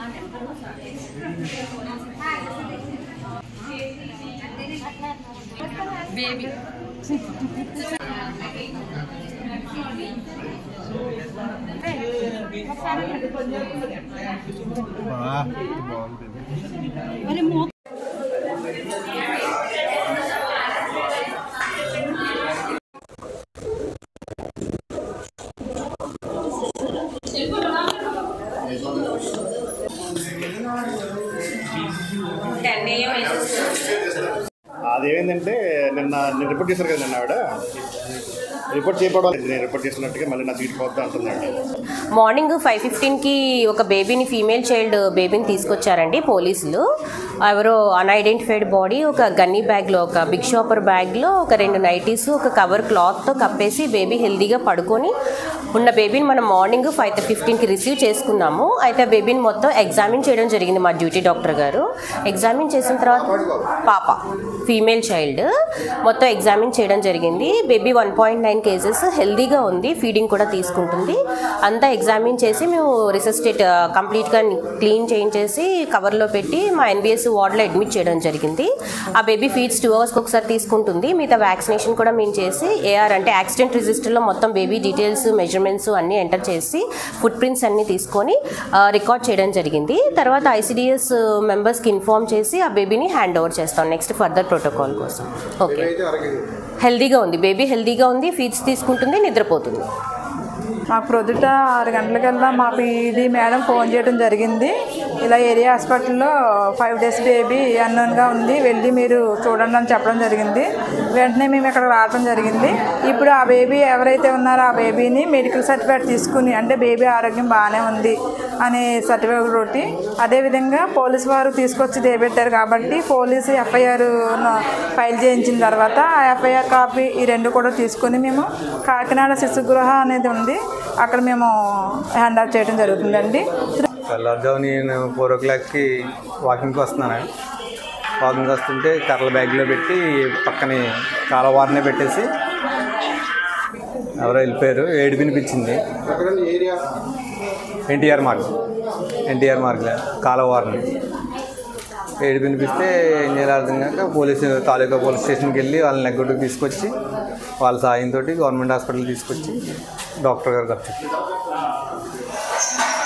baby ten AM అదేమైందంటే నిన్న నేను report చేశారు కదా నిన్న ఆవిడ రిపోర్ట్ చేయకపోవడం నేను రిపోర్ట్ చేసినట్టుగా మళ్ళీ నా సీట్ పోతా అంటున్నాడు మార్నింగ్ ఫైవ్ ఫిఫ్టీన్కి ఒక బేబీని ఫీమేల్ చైల్డ్ బేబీని తీసుకొచ్చారండి పోలీసులు ఎవరో అన్ఐడెంటిఫైడ్ బాడీ ఒక గన్నీ బ్యాగ్లో ఒక బిగ్ షాపర్ బ్యాగ్లో ఒక రెండు నైటీస్ ఒక కవర్ క్లాత్తో కప్పేసి బేబీ హెల్దీగా పడుకొని ఉన్న బేబీని మనం మార్నింగ్ ఫైవ్ ఫిఫ్టీన్కి రిసీవ్ చేసుకున్నాము అయితే ఆ బేబీని మొత్తం ఎగ్జామిన్ చేయడం జరిగింది మా డ్యూటీ డాక్టర్ గారు ఎగ్జామిన్ చేసిన తర్వాత పాప ఫీమేల్ చైల్డ్ మొత్తం ఎగ్జామిన్ చేయడం జరిగింది baby one point nine kgs హెల్దీగా ఉంది ఫీడింగ్ కూడా తీసుకుంటుంది అంతా ఎగ్జామిన్ చేసి మేము రిసెస్టేట్ కంప్లీట్గా క్లీన్ చేయించేసి కవర్లో పెట్టి మా ఎన్బిఎస్ వార్డులో అడ్మిట్ చేయడం జరిగింది ఆ బేబీ ఫీడ్స్ టూ అవర్స్కి ఒకసారి తీసుకుంటుంది మిగతా వ్యాక్సినేషన్ కూడా మేము చేసి ఏఆర్ అంటే యాక్సిడెంట్ రిజిస్టర్లో మొత్తం బేబీ డీటెయిల్స్ మెజర్మెంట్స్ అన్నీ ఎంటర్ చేసి ఫుట్ ప్రింట్స్ అన్నీ తీసుకొని రికార్డ్ చేయడం జరిగింది తర్వాత ఐసిడిఎస్ మెంబర్స్కి ఇన్ఫార్మ్ చేసి ఆ బేబీని హ్యాండ్ ఓవర్ చేస్తాం నెక్స్ట్ ఫర్దర్ ప్రోటోకాల్ కోసం ఓకే హెల్దీగా ఉంది బేబీ హెల్దీగా ఉంది ఫీడ్స్ తీసుకుంటుంది నిద్రపోతుంది మాకు ప్రొద్దుట ఆరు గంటలకల్లా మా పీడీ మేడం ఫోన్ చేయడం జరిగింది ఇలా ఏరియా హాస్పిటల్లో ఫైవ్ డేస్ బేబీ అన్నోన్గా ఉంది వెళ్ళి మీరు చూడండి అని చెప్పడం జరిగింది వెంటనే మేము ఇక్కడ రావడం జరిగింది ఇప్పుడు ఆ బేబీ ఎవరైతే ఉన్నారో ఆ బేబీని మెడికల్ సర్టిఫికేట్ తీసుకుని అంటే బేబీ ఆరోగ్యం బాగానే ఉంది అనే సర్టిఫికేట్ తోటి అదేవిధంగా పోలీసు వారు తీసుకొచ్చి దేబెట్టారు కాబట్టి పోలీసు ఎఫ్ఐఆర్ ఫైల్ చేయించిన తర్వాత ఆ ఎఫ్ఐఆర్ కాపీ ఈ రెండు కూడా తీసుకొని మేము కాకినాడ శిశుగృహ అనేది ఉంది అక్కడ మేము హ్యాండ్ ఓవర్ చేయడం జరుగుతుందండి తెల్లారుజాము నేను ఫోర్ ఓ క్లాక్కి వాకింగ్కి వస్తున్నాను వాకింగ్కి వస్తుంటే కర్రల బ్యాగ్లో పెట్టి పక్కనే కాలవారనే పెట్టేసి ఎవరో వెళ్ళిపోయారు ఏడు వినిపించింది ఎన్టీఆర్ మార్గ్ ఎన్టీఆర్ మార్గ్లో కాలవారని ఏడు వినిపిస్తే ఏం చేయాలి అర్థం కాక పోలీసు తాలూకా పోలీస్ స్టేషన్కి వెళ్ళి వాళ్ళని నెగ్గొట్టుకు తీసుకొచ్చి వాళ్ళ సాయంతో గవర్నమెంట్ హాస్పిటల్ తీసుకొచ్చి డాక్టర్ గారు ఖర్చు